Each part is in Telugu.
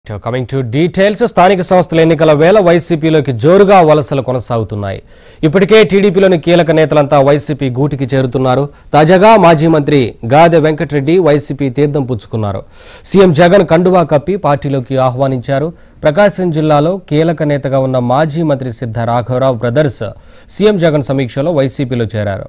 కమింగ్ టు డీటెయిల్స్ స్థానిక సంస్థల ఎన్నికల వేళ వైసీపీలోకి జోరుగా వలసలు కొనసాగుతున్నాయి ఇప్పటికే టీడీపీలోని కీలక నేతలంతా వైసీపీ గూటికి చేరుతున్నారు తాజాగా మాజీ మంత్రి గాదె వెంకటరెడ్డి వైసీపీ తీర్థం పుచ్చుకున్నారు సీఎం జగన్ కండువా కప్పి పార్టీలోకి ఆహ్వానించారు ప్రకాశం జిల్లాలో కీలక నేతగా ఉన్న మాజీ మంత్రి సిద్ధ రాఘవరావు బ్రదర్స్ సీఎం జగన్ సమీక్షలో వైసీపీలో చేరారు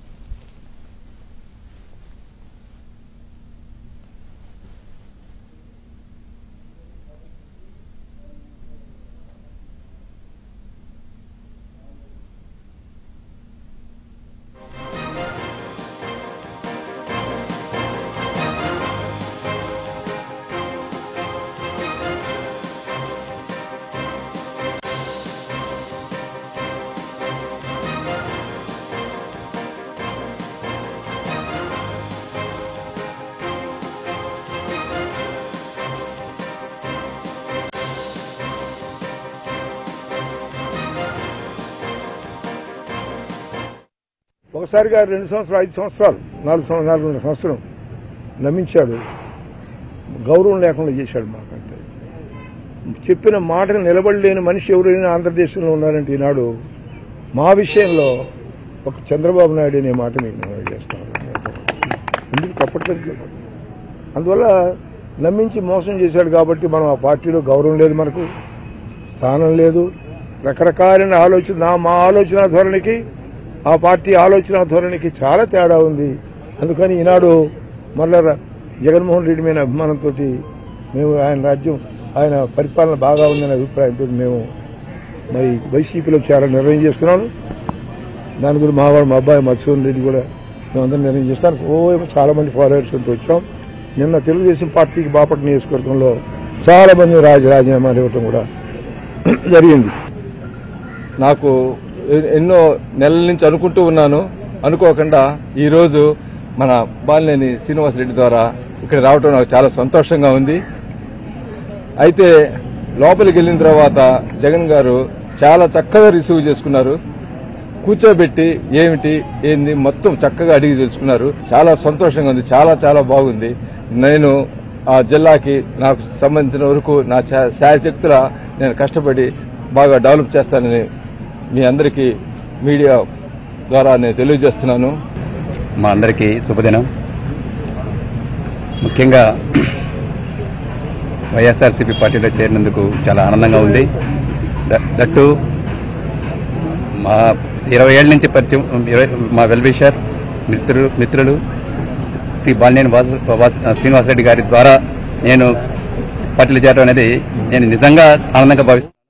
ఒకసారిగా రెండు సంవత్సరాలు ఐదు సంవత్సరాలు నాలుగు సంవత్సరాలు నాలుగున్నర సంవత్సరం నమ్మించాడు గౌరవం లేకుండా చేశాడు మాకంటే చెప్పిన మాటను నిలబడలేని మనిషి ఎవరైనా ఆంధ్రదేశంలో ఉన్నారంటే ఈనాడు మా విషయంలో ఒక చంద్రబాబు నాయుడు అనే మాట మీకు మనం చేస్తాను ఎందుకు తప్పట్లేదు అందువల్ల నమ్మించి మోసం చేశాడు కాబట్టి మనం ఆ పార్టీలో గౌరవం లేదు మనకు స్థానం లేదు రకరకాలైన ఆలోచన నా మా ఆలోచన ధోరణికి ఆ పార్టీ ఆలోచన ధోరణికి చాలా తేడా ఉంది అందుకని ఈనాడు మళ్ళా ర- జగన్మోహన్ రెడ్డి మీద అభిమానంతో మేము ఆయన రాజ్యం ఆయన పరిపాలన బాగా ఉందనే అభిప్రాయంతో మేము మరి వైసీపీలో చాలా నిర్ణయం చేస్తున్నాను దాని గురించి మా వాడు మా అబ్బాయి మధుసూదన్ రెడ్డి కూడా మేమందరం నిర్ణయం చేస్తాను ఓ చాలా మంది ఫాలోవర్స్ అంతా వచ్చాం నిన్న తెలుగుదేశం పార్టీకి బాపట్ల నియోజకవర్గంలో చాలా మంది రాజ రాజీనామాలు ఇవ్వటం కూడా జరిగింది నాకు ఎ- ఎన్నో నెలల నుంచి అనుకుంటూ ఉన్నాను అనుకోకుండా ఈరోజు మన బాలినేని శ్రీనివాసరెడ్డి ద్వారా ఇక్కడ రావటం నాకు చాలా సంతోషంగా ఉంది అయితే లోపలికి వెళ్ళిన తర్వాత జగన్ గారు చాలా చక్కగా రిసీవ్ చేసుకున్నారు కూర్చోబెట్టి ఏమిటి ఏంది మొత్తం చక్కగా అడిగి తెలుసుకున్నారు చాలా సంతోషంగా ఉంది చాలా చాలా బాగుంది నేను ఆ జిల్లాకి నాకు సంబంధించిన వరకు నా శా- శాయశక్తుల నేను కష్టపడి బాగా డెవలప్ చేస్తానని మీ అందరికీ మీడియా ద్వారా నేను తెలియజేస్తున్నాను మా అందరికీ శుభదినం ముఖ్యంగా వైఎస్ఆర్సీపీ పార్టీలో చేరినందుకు చాలా ఆనందంగా ఉంది ద- దట్టు మా ఇరవై ఏళ్ళ నుంచి పరిచయం ఇరవై మా వెల్విషర్ మిత్రులు మిత్రులు శ్రీ బాలినేని వాసు వాసు- శ్రీనివాసరెడ్డి గారి ద్వారా నేను పార్టీలో చేరడం అనేది నేను నిజంగా ఆనందంగా భావిస్తున్నాను